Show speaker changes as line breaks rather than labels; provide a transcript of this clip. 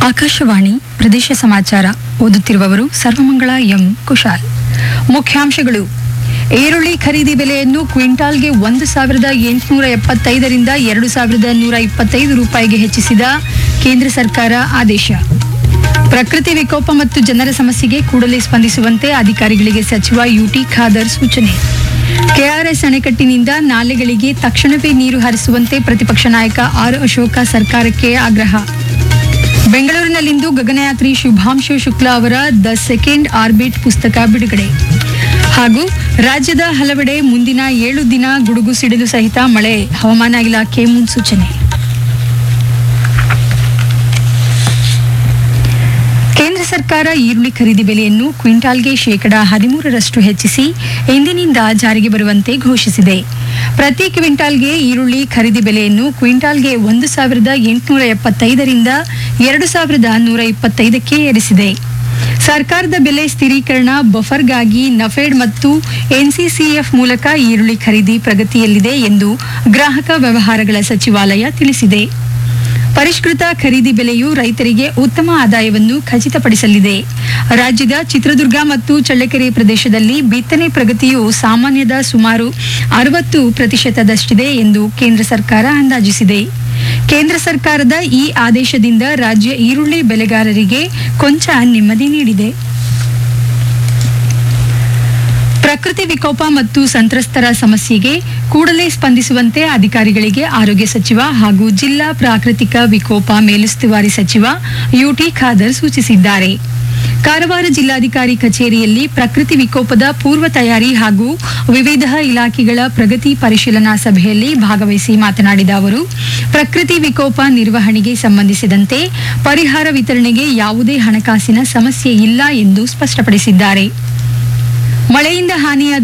ಆಕಾಶವಾಣಿ ಪ್ರದೇಶ ಸಮಾಚಾರ ಓದುತ್ತಿರುವವರು ಸರ್ವಮಂಗಳ ಎಂ ಕುಶಾಲ್ ಮುಖ್ಯಾಂಶಗಳು ಈರುಳ್ಳಿ ಖರೀದಿ ಬೆಲೆಯನ್ನು ಕ್ವಿಂಟಾಲ್ಗೆ ಒಂದು ಸಾವಿರದ ಎಂಟುನೂರ ಎಪ್ಪತ್ತೈದರಿಂದ ಎರಡು ಸಾವಿರದ ನೂರ ಇಪ್ಪತ್ತೈದು ರೂಪಾಯಿಗೆ ಹೆಚ್ಚಿಸಿದ ಕೇಂದ್ರ ಸರ್ಕಾರ ಆದೇಶ ಪ್ರಕೃತಿ ವಿಕೋಪ ಮತ್ತು ಜನರ ಸಮಸ್ಯೆಗೆ ಕೂಡಲೇ ಸ್ಪಂದಿಸುವಂತೆ ಅಧಿಕಾರಿಗಳಿಗೆ ಸಚಿವ ಯುಟಿ ಖಾದರ್ ಸೂಚನೆ ಕೆಆರ್ಎಸ್ ಅಣೆಕಟ್ಟಿನಿಂದ ನಾಲೆಗಳಿಗೆ ತಕ್ಷಣವೇ ನೀರು ಹರಿಸುವಂತೆ ಪ್ರತಿಪಕ್ಷ ನಾಯಕ ಆರ್ ಅಶೋಕ ಸರ್ಕಾರಕ್ಕೆ ಆಗ್ರಹ ಬೆಂಗಳೂರಿನಲ್ಲಿಂದು ಗಗನಯಾತ್ರಿ ಶುಭಾಂಶು ಶುಕ್ಲಾ ಅವರ ದ ಸೆಕೆಂಡ್ ಆರ್ಬಿಟ್ ಪುಸ್ತಕ ಬಿಡುಗಡೆ ಹಾಗೂ ರಾಜ್ಯದ ಹಲವೆಡೆ ಮುಂದಿನ ಏಳು ದಿನ ಗುಡುಗು ಸಿಡಿಲು ಸಹಿತ ಮಳೆ ಹವಾಮಾನ ಇಲಾಖೆ ಮುನ್ಸೂಚನೆ ಕೇಂದ್ರ ಸರ್ಕಾರ ಈರುಳ್ಳಿ ಖರೀದಿ ಬೆಲೆಯನ್ನು ಕ್ವಿಂಟಾಲ್ಗೆ ಶೇಕಡಾ ಹದಿಮೂರರಷ್ಟು ಹೆಚ್ಚಿಸಿ ಇಂದಿನಿಂದ ಜಾರಿಗೆ ಬರುವಂತೆ ಘೋಷಿಸಿದೆ ಪ್ರತಿ ಕ್ವಿಂಟಾಲ್ಗೆ ಈರುಳ್ಳಿ ಖರೀದಿ ಬೆಲೆಯನ್ನು ಕ್ವಿಂಟಾಲ್ಗೆ ಒಂದು ಸಾವಿರದ ಎಂಟುನೂರ ಎಪ್ಪತ್ತೈದರಿಂದ ಎರಡು ಸಾವಿರದ ನೂರ ಇಪ್ಪತ್ತೈದಕ್ಕೆ ಏರಿಸಿದೆ ಸರ್ಕಾರದ ಬೆಲೆ ಸ್ಥಿರೀಕರಣ ಬಫರ್ಗಾಗಿ ನಫೆಡ್ ಮತ್ತು ಎನ್ಸಿಸಿಎಫ್ ಮೂಲಕ ಈರುಳ್ಳಿ ಖರೀದಿ ಪ್ರಗತಿಯಲ್ಲಿದೆ ಎಂದು ಗ್ರಾಹಕ ವ್ಯವಹಾರಗಳ ಸಚಿವಾಲಯ ತಿಳಿಸಿದೆ ಪರಿಷ್ಕೃತ ಖರೀದಿ ಬೆಲೆಯು ರೈತರಿಗೆ ಉತ್ತಮ ಆದಾಯವನ್ನು ಖಚಿತಪಡಿಸಲಿದೆ ರಾಜ್ಯದ ಚಿತ್ರದುರ್ಗ ಮತ್ತು ಚಳ್ಳಕೆರೆ ಪ್ರದೇಶದಲ್ಲಿ ಬಿತ್ತನೆ ಪ್ರಗತಿಯು ಸಾಮಾನ್ಯದ ಸುಮಾರು ಅರವತ್ತು ಪ್ರತಿಶತದಷ್ಟಿದೆ ಎಂದು ಕೇಂದ್ರ ಸರ್ಕಾರ ಅಂದಾಜಿಸಿದೆ ಕೇಂದ್ರ ಸರ್ಕಾರದ ಈ ಆದೇಶದಿಂದ ರಾಜ್ಯ ಈರುಳ್ಳಿ ಬೆಳೆಗಾರರಿಗೆ ಕೊಂಚ ನೆಮ್ಮದಿ ನೀಡಿದೆ ಪ್ರಕೃತಿ ವಿಕೋಪ ಮತ್ತು ಸಂತ್ರಸ್ತರ ಸಮಸ್ಯೆಗೆ ಕೂಡಲೇ ಸ್ಪಂದಿಸುವಂತೆ ಅಧಿಕಾರಿಗಳಿಗೆ ಆರೋಗ್ಯ ಸಚಿವ ಹಾಗೂ ಜಿಲ್ಲಾ ಪ್ರಾಕೃತಿಕ ವಿಕೋಪ ಮೇಲುಸ್ತುವಾರಿ ಸಚಿವ ಯುಟಿ ಖಾದರ್ ಸೂಚಿಸಿದ್ದಾರೆ ಕಾರವಾರ ಜಿಲ್ಲಾಧಿಕಾರಿ ಕಚೇರಿಯಲ್ಲಿ ಪ್ರಕೃತಿ ವಿಕೋಪದ ಪೂರ್ವ ತಯಾರಿ ಹಾಗೂ ವಿವಿಧ ಇಲಾಖೆಗಳ ಪ್ರಗತಿ ಪರಿಶೀಲನಾ ಸಭೆಯಲ್ಲಿ ಭಾಗವಹಿಸಿ ಮಾತನಾಡಿದ ಅವರು ಪ್ರಕೃತಿ ವಿಕೋಪ ನಿರ್ವಹಣೆಗೆ ಸಂಬಂಧಿಸಿದಂತೆ ಪರಿಹಾರ ವಿತರಣೆಗೆ ಯಾವುದೇ ಹಣಕಾಸಿನ ಸಮಸ್ಯೆ ಇಲ್ಲ ಎಂದು ಸ್ಪಷ್ಟಪಡಿಸಿದ್ದಾರೆ ಮಳೆಯಿಂದ ಹಾನಿಯಾದ